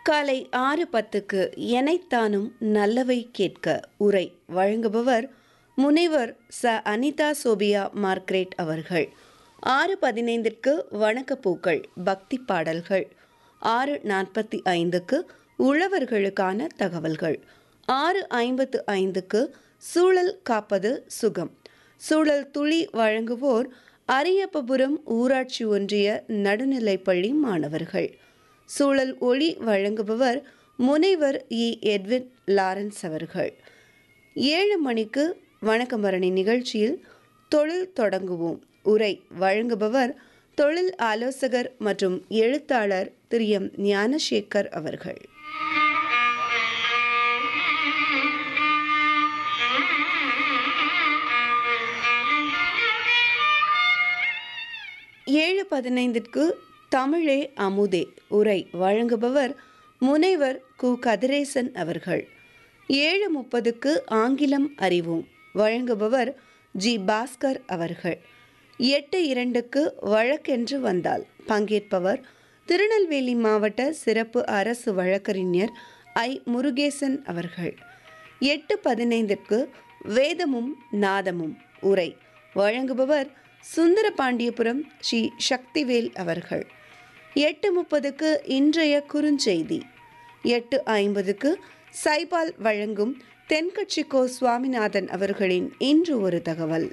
காலை ஆறு பத்துக்கு எனைத்தானும் நல்லவை கேட்க உரை வழங்குபவர் முனைவர் ச அனிதா சோபியா மார்க்ரேட் அவர்கள் ஆறு பதினைந்திற்கு வணக்கப்பூக்கள் பக்தி பாடல்கள் ஆறு நாற்பத்தி ஐந்துக்கு உழவர்களுக்கான தகவல்கள் ஆறு ஐம்பத்து ஐந்துக்கு சூழல் காப்பது சுகம் சூழல் துளி வழங்குவோர் அரியப்பபுரம் ஊராட்சி ஒன்றிய நடுநிலைப்பள்ளி மாணவர்கள் சூழல் ஒளி வழங்குபவர் முனைவர் இ எட்வின் லாரன்ஸ் அவர்கள் ஏழு மணிக்கு வணக்கமரணி நிகழ்ச்சியில் தொழில் தொடங்குவோம் உரை வழங்குபவர் தொழில் ஆலோசகர் மற்றும் எழுத்தாளர் திரு எம் ஞானசேகர் அவர்கள் ஏழு பதினைந்திற்கு தமிழே அமுதே உரை வழங்குபவர் முனைவர் கு கதிரேசன் அவர்கள் ஏழு முப்பதுக்கு ஆங்கிலம் அறிவோம் வழங்குபவர் ஜி பாஸ்கர் அவர்கள் எட்டு இரண்டுக்கு வழக்கென்று வந்தால் பங்கேற்பவர் திருநெல்வேலி மாவட்ட சிறப்பு அரசு வழக்கறிஞர் ஐ முருகேசன் அவர்கள் எட்டு பதினைந்திற்கு வேதமும் நாதமும் உரை வழங்குபவர் சுந்தரபாண்டியபுரம் ஸ்ரீ சக்திவேல் அவர்கள் எட்டு முப்பதுக்கு இன்றைய குறுஞ்செய்தி எட்டு ஐம்பதுக்கு சைபால் வழங்கும் தென்கட்சி கோ சுவாமிநாதன் அவர்களின் இன்று ஒரு தகவல்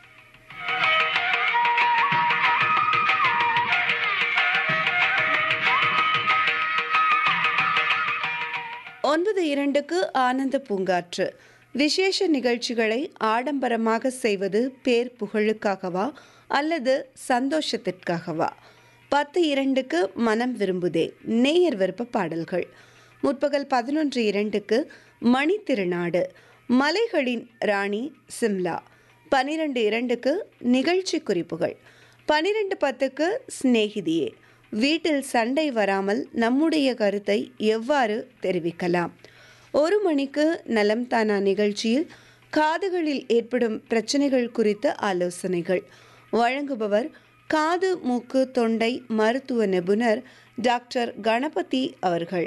ஒன்பது இரண்டுக்கு ஆனந்த பூங்காற்று விசேஷ நிகழ்ச்சிகளை ஆடம்பரமாக செய்வது பேர் புகழுக்காகவா அல்லது சந்தோஷத்திற்காகவா பத்து இரண்டுக்கு மனம் விரும்புதே நேயர் விருப்ப பாடல்கள் முற்பகல் பதினொன்று இரண்டுக்கு மணி திருநாடு மலைகளின் ராணி சிம்லா பனிரெண்டு இரண்டுக்கு நிகழ்ச்சி குறிப்புகள் பனிரெண்டு பத்துக்கு சிநேகிதியே வீட்டில் சண்டை வராமல் நம்முடைய கருத்தை எவ்வாறு தெரிவிக்கலாம் ஒரு மணிக்கு நலம் தானா நிகழ்ச்சியில் காதுகளில் ஏற்படும் பிரச்சனைகள் குறித்த ஆலோசனைகள் வழங்குபவர் காது மூக்கு தொண்டை மருத்துவ நிபுணர் டாக்டர் கணபதி அவர்கள்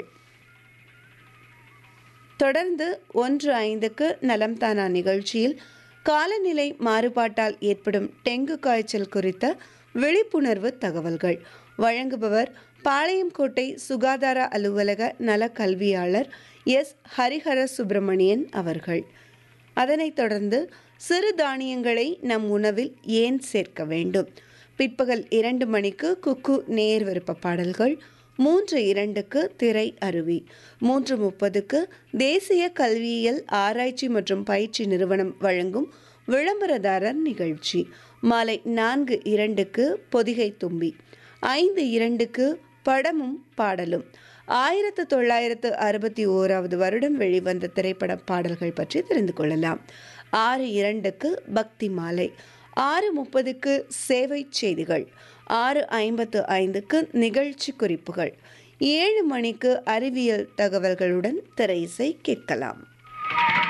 தொடர்ந்து ஒன்று ஐந்துக்கு நலம் தானா நிகழ்ச்சியில் காலநிலை மாறுபாட்டால் ஏற்படும் டெங்கு காய்ச்சல் குறித்த விழிப்புணர்வு தகவல்கள் வழங்குபவர் பாளையங்கோட்டை சுகாதார அலுவலக நல கல்வியாளர் எஸ் ஹரிஹர சுப்பிரமணியன் அவர்கள் அதனைத் தொடர்ந்து சிறு தானியங்களை நம் உணவில் ஏன் சேர்க்க வேண்டும் பிற்பகல் இரண்டு மணிக்கு குக்கு நேர் விருப்ப பாடல்கள் மூன்று இரண்டுக்கு திரை அருவி மூன்று முப்பதுக்கு தேசிய கல்வியியல் ஆராய்ச்சி மற்றும் பயிற்சி நிறுவனம் வழங்கும் விளம்பரதாரர் நிகழ்ச்சி மாலை நான்கு இரண்டுக்கு பொதிகை தும்பி ஐந்து இரண்டுக்கு படமும் பாடலும் ஆயிரத்து தொள்ளாயிரத்து அறுபத்தி ஓராவது வருடம் வெளிவந்த திரைப்பட பாடல்கள் பற்றி தெரிந்து கொள்ளலாம் ஆறு இரண்டுக்கு பக்தி மாலை ஆறு முப்பதுக்கு சேவை செய்திகள் ஆறு ஐம்பத்து ஐந்துக்கு நிகழ்ச்சி குறிப்புகள் ஏழு மணிக்கு அறிவியல் தகவல்களுடன் திரையிசை கேட்கலாம்